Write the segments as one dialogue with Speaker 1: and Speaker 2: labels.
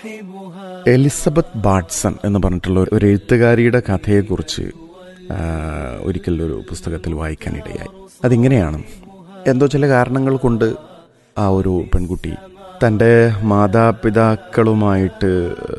Speaker 1: Elizabeth ബാട്സൺ എന്ന് പറഞ്ഞിട്ടുള്ള ഒരു എഴുത്തുകാരിയുടെ കഥയെക്കുറിച്ച് ആ, ഒരിക്കൽ ഒരു പുസ്തകത്തിൽ വായിക്കാനിടയായി അതിങ്ങനെയാണ് എന്തോ ചില കാരണങ്ങൾ കൊണ്ട് ആ ഒരു പെൺകുട്ടി തൻ്റെ മാതാപിതാക്കളുമായിട്ട്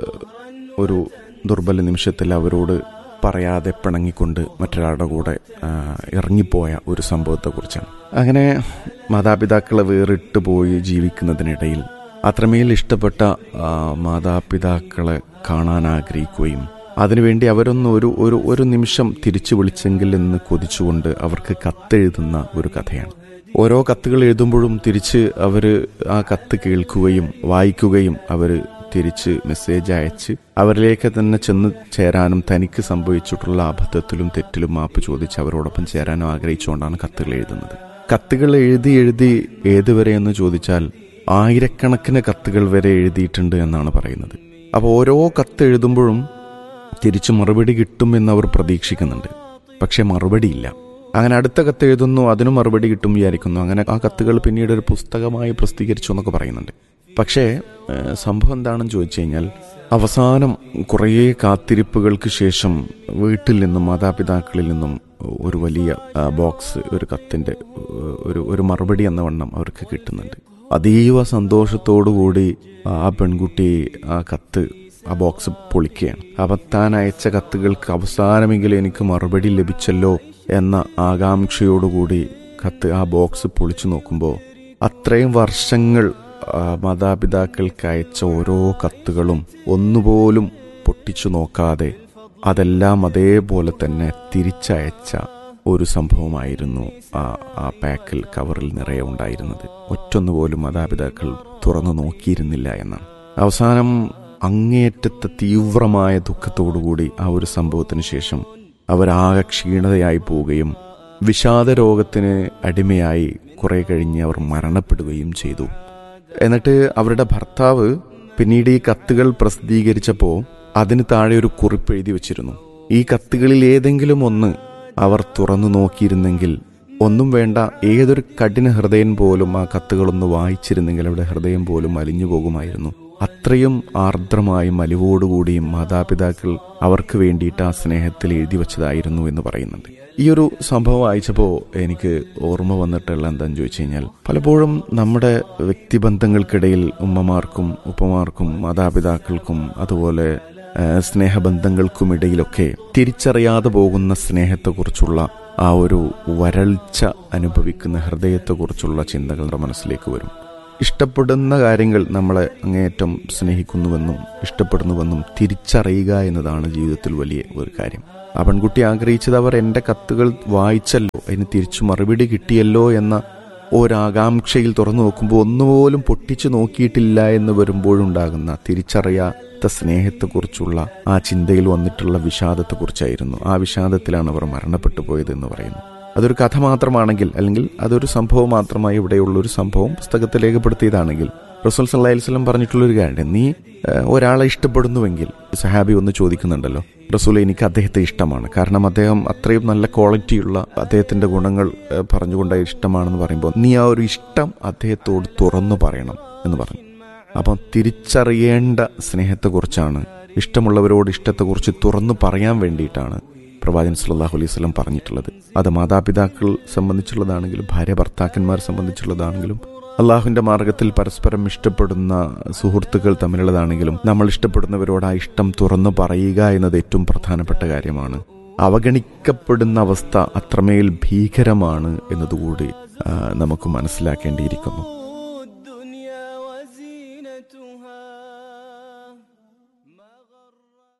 Speaker 1: ഒരു ദുർബല നിമിഷത്തിൽ അവരോട് പറയാതെ പിണങ്ങിക്കൊണ്ട് മറ്റൊരാളുടെ കൂടെ ആ, ഇറങ്ങിപ്പോയ ഒരു സംഭവത്തെക്കുറിച്ചാണ് അങ്ങനെ മാതാപിതാക്കളെ വേറിട്ട് പോയി ജീവിക്കുന്നതിനിടയിൽ അത്രമേൽ ഇഷ്ടപ്പെട്ട ആ, മാതാപിതാക്കളെ കാണാൻ ആഗ്രഹിക്കുകയും അതിനുവേണ്ടി അവരൊന്ന് ഒരു ഒരു ഒരു നിമിഷം തിരിച്ചു വിളിച്ചെങ്കിൽ എന്ന് കൊതിച്ചുകൊണ്ട് അവർക്ക് കത്തെഴുതുന്ന ഒരു കഥയാണ് ഓരോ കത്തുകൾ എഴുതുമ്പോഴും തിരിച്ച് അവർ ആ കത്ത് കേൾക്കുകയും വായിക്കുകയും അവർ തിരിച്ച് മെസ്സേജ് അയച്ച് അവരിലേക്ക് തന്നെ ചെന്ന് ചേരാനും തനിക്ക് സംഭവിച്ചിട്ടുള്ള അബദ്ധത്തിലും തെറ്റിലും മാപ്പ് ചോദിച്ച് അവരോടൊപ്പം ചേരാനും ആഗ്രഹിച്ചുകൊണ്ടാണ് കത്തുകൾ എഴുതുന്നത് കത്തുകൾ എഴുതി എഴുതി ഏതുവരെ എന്ന് ചോദിച്ചാൽ ആയിരക്കണക്കിന് കത്തുകൾ വരെ എഴുതിയിട്ടുണ്ട് എന്നാണ് പറയുന്നത് അപ്പോൾ ഓരോ കത്ത് എഴുതുമ്പോഴും തിരിച്ച് മറുപടി കിട്ടുമെന്ന് അവർ പ്രതീക്ഷിക്കുന്നുണ്ട് പക്ഷെ മറുപടിയില്ല അങ്ങനെ അടുത്ത കത്ത് എഴുതുന്നു അതിനും മറുപടി കിട്ടും വിചാരിക്കുന്നു അങ്ങനെ ആ കത്തുകൾ പിന്നീട് ഒരു പുസ്തകമായി പ്രസിദ്ധീകരിച്ചു എന്നൊക്കെ പറയുന്നുണ്ട് പക്ഷേ ഏഹ്, സംഭവം എന്താണെന്ന് ചോദിച്ചു കഴിഞ്ഞാൽ അവസാനം കുറേ കാത്തിരിപ്പുകൾക്ക് ശേഷം വീട്ടിൽ നിന്നും മാതാപിതാക്കളിൽ നിന്നും ഒരു വലിയ ആ, ബോക്സ് ഒരു കത്തിൻ്റെ ഏഹ്, ഒരു ഒരു മറുപടി എന്ന വണ്ണം അവർക്ക് കിട്ടുന്നുണ്ട് അതീവ സന്തോഷത്തോടുകൂടി ആ പെൺകുട്ടി ആ കത്ത് ആ ബോക്സ് പൊളിക്കുകയാണ് അപ്പം താൻ അയച്ച കത്തുകൾക്ക് അവസാനമെങ്കിലും എനിക്ക് മറുപടി ലഭിച്ചല്ലോ എന്ന ആകാംക്ഷയോടുകൂടി കത്ത് ആ ബോക്സ് പൊളിച്ചു നോക്കുമ്പോൾ അത്രയും വർഷങ്ങൾ ആ, മാതാപിതാക്കൾക്ക് അയച്ച ഓരോ കത്തുകളും ഒന്നുപോലും പൊട്ടിച്ചു നോക്കാതെ അതെല്ലാം അതേപോലെ തന്നെ തിരിച്ചയച്ച ഒരു സംഭവമായിരുന്നു ആ ആ പാക്കിൽ കവറിൽ നിറയെ ഉണ്ടായിരുന്നത് ഒറ്റൊന്നുപോലും മാതാപിതാക്കൾ തുറന്നു നോക്കിയിരുന്നില്ല എന്നാണ് അവസാനം അങ്ങേയറ്റത്തെ തീവ്രമായ ദുഃഖത്തോടുകൂടി ആ ഒരു സംഭവത്തിന് ശേഷം അവരാകെ ക്ഷീണതയായി പോവുകയും വിഷാദ രോഗത്തിന് അടിമയായി കുറെ കഴിഞ്ഞ് അവർ മരണപ്പെടുകയും ചെയ്തു എന്നിട്ട് അവരുടെ ഭർത്താവ് പിന്നീട് ഈ കത്തുകൾ പ്രസിദ്ധീകരിച്ചപ്പോൾ അതിന് താഴെ ഒരു കുറിപ്പ് എഴുതി വെച്ചിരുന്നു ഈ കത്തുകളിൽ ഏതെങ്കിലും ഒന്ന് അവർ തുറന്നു നോക്കിയിരുന്നെങ്കിൽ ഒന്നും വേണ്ട ഏതൊരു കഠിന ഹൃദയം പോലും ആ കത്തുകളൊന്ന് വായിച്ചിരുന്നെങ്കിൽ അവരുടെ ഹൃദയം പോലും അലിഞ്ഞു പോകുമായിരുന്നു അത്രയും ആർദ്രമായും അലിവോടുകൂടിയും മാതാപിതാക്കൾ അവർക്ക് വേണ്ടിയിട്ട് ആ സ്നേഹത്തിൽ എഴുതി വെച്ചതായിരുന്നു എന്ന് പറയുന്നുണ്ട് ഈ ഒരു സംഭവം വായിച്ചപ്പോൾ എനിക്ക് ഓർമ്മ വന്നിട്ടുള്ള എന്താണെന്ന് ചോദിച്ചു കഴിഞ്ഞാൽ പലപ്പോഴും നമ്മുടെ വ്യക്തിബന്ധങ്ങൾക്കിടയിൽ ഉമ്മമാർക്കും ഉപ്പമാർക്കും മാതാപിതാക്കൾക്കും അതുപോലെ ആ, സ്നേഹബന്ധങ്ങൾക്കുമിടയിലൊക്കെ തിരിച്ചറിയാതെ പോകുന്ന സ്നേഹത്തെക്കുറിച്ചുള്ള ആ ഒരു വരൾച്ച അനുഭവിക്കുന്ന ഹൃദയത്തെക്കുറിച്ചുള്ള ചിന്തകൾ നമ്മുടെ മനസ്സിലേക്ക് വരും ഇഷ്ടപ്പെടുന്ന കാര്യങ്ങൾ നമ്മളെ അങ്ങേയറ്റം സ്നേഹിക്കുന്നുവെന്നും ഇഷ്ടപ്പെടുന്നുവെന്നും തിരിച്ചറിയുക എന്നതാണ് ജീവിതത്തിൽ വലിയ ഒരു കാര്യം ആ പെൺകുട്ടി ആഗ്രഹിച്ചത് അവർ എൻ്റെ കത്തുകൾ വായിച്ചല്ലോ അതിന് തിരിച്ചു മറുപടി കിട്ടിയല്ലോ എന്ന ഒരാകാംക്ഷയിൽ തുറന്നു നോക്കുമ്പോൾ ഒന്നുപോലും പൊട്ടിച്ചു നോക്കിയിട്ടില്ല എന്ന് വരുമ്പോഴുണ്ടാകുന്ന തിരിച്ചറിയാത്ത സ്നേഹത്തെക്കുറിച്ചുള്ള ആ ചിന്തയിൽ വന്നിട്ടുള്ള വിഷാദത്തെക്കുറിച്ചായിരുന്നു ആ വിഷാദത്തിലാണ് അവർ മരണപ്പെട്ടു പോയത് എന്ന് പറയുന്നു അതൊരു കഥ മാത്രമാണെങ്കിൽ അല്ലെങ്കിൽ അതൊരു സംഭവം മാത്രമായി ഇവിടെയുള്ള ഒരു സംഭവം പുസ്തകത്തിൽ രേഖപ്പെടുത്തിയതാണെങ്കിൽ റസൂൽ സല്ലാ വസ്ലം പറഞ്ഞിട്ടുള്ള ഒരു കാര്യം നീ ഏഹ്, ഒരാളെ ഇഷ്ടപ്പെടുന്നുവെങ്കിൽ സഹാബി ഒന്ന് ചോദിക്കുന്നുണ്ടല്ലോ റസൂൽ എനിക്ക് അദ്ദേഹത്തെ ഇഷ്ടമാണ് കാരണം അദ്ദേഹം അത്രയും നല്ല ക്വാളിറ്റിയുള്ള അദ്ദേഹത്തിന്റെ ഗുണങ്ങൾ ഏഹ്, പറഞ്ഞുകൊണ്ട് ഇഷ്ടമാണെന്ന് പറയുമ്പോൾ നീ ആ ഒരു ഇഷ്ടം അദ്ദേഹത്തോട് തുറന്നു പറയണം എന്ന് പറഞ്ഞു അപ്പം തിരിച്ചറിയേണ്ട സ്നേഹത്തെക്കുറിച്ചാണ് ഇഷ്ടമുള്ളവരോട് ഇഷ്ടത്തെക്കുറിച്ച് തുറന്നു പറയാൻ വേണ്ടിയിട്ടാണ് പ്രവാചകൻ സല്ലല്ലാഹു അലൈഹി വസല്ലം പറഞ്ഞിട്ടുള്ളത് അത് മാതാപിതാക്കൾ സംബന്ധിച്ചുള്ളതാണെങ്കിലും ഭാര്യ ഭർത്താക്കന്മാർ സംബന്ധിച്ചുള്ളതാണെങ്കിലും അള്ളാഹുവിന്റെ മാർഗത്തിൽ പരസ്പരം ഇഷ്ടപ്പെടുന്ന സുഹൃത്തുക്കൾ തമ്മിലുള്ളതാണെങ്കിലും നമ്മൾ ഇഷ്ടപ്പെടുന്നവരോട് ആ ഇഷ്ടം തുറന്നു പറയുക എന്നത് ഏറ്റവും പ്രധാനപ്പെട്ട കാര്യമാണ് അവഗണിക്കപ്പെടുന്ന അവസ്ഥ അത്രമേൽ ഭീകരമാണ് എന്നതുകൂടി ആ, നമുക്ക് മനസ്സിലാക്കേണ്ടിയിരിക്കുന്നു
Speaker 2: الدنيا وزينتها ما غر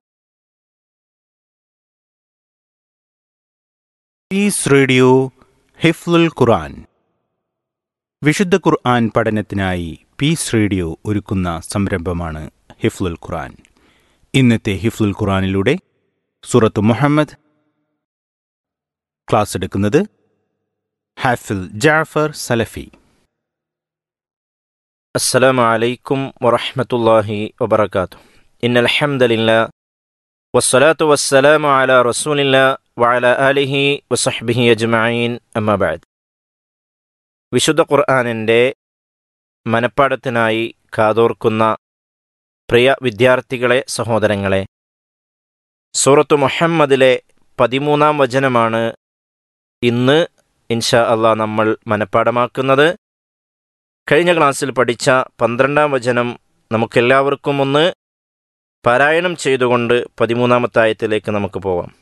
Speaker 3: പീസ് റേഡിയോ ഹിഫ്ലുൽ ഖുർആൻ വിശുദ്ധ ഖുർആൻ പഠനത്തിനായി പീസ് റേഡിയോ ഒരുക്കുന്ന സംരംഭമാണ് ഹിഫ്ലുൽ ഖുർആൻ ഇന്നത്തെ ഹിഫ്ലുൽ ഖുർആനിലൂടെ സൂറത്ത് മുഹമ്മദ് ക്ലാസ് എടുക്കുന്നത് ഹാഫിൽ ജാഫർ സലഫി
Speaker 4: السلام عليكم ورحمة الله وبركاته إن الحمد لله والصلاة والسلام على رسول الله وعلى آله وصحبه أجمعين أما بعد വിശുദ്ധ ഖുർആാനിൻ്റെ മനപ്പാടത്തിനായി കാതോർക്കുന്ന പ്രിയ വിദ്യാർത്ഥികളെ സഹോദരങ്ങളെ സൂറത്തു മുഹമ്മദിലെ പതിമൂന്നാം വചനമാണ് ഇന്ന് ഇൻഷാ അള്ളാഹ് നമ്മൾ മനഃപ്പാടമാക്കുന്നത് കഴിഞ്ഞ ക്ലാസ്സിൽ പഠിച്ച പന്ത്രണ്ടാം വചനം നമുക്കെല്ലാവർക്കും ഒന്ന് പാരായണം ചെയ്തുകൊണ്ട് പതിമൂന്നാമത്തെ ആയത്തിലേക്ക് നമുക്ക് പോവാം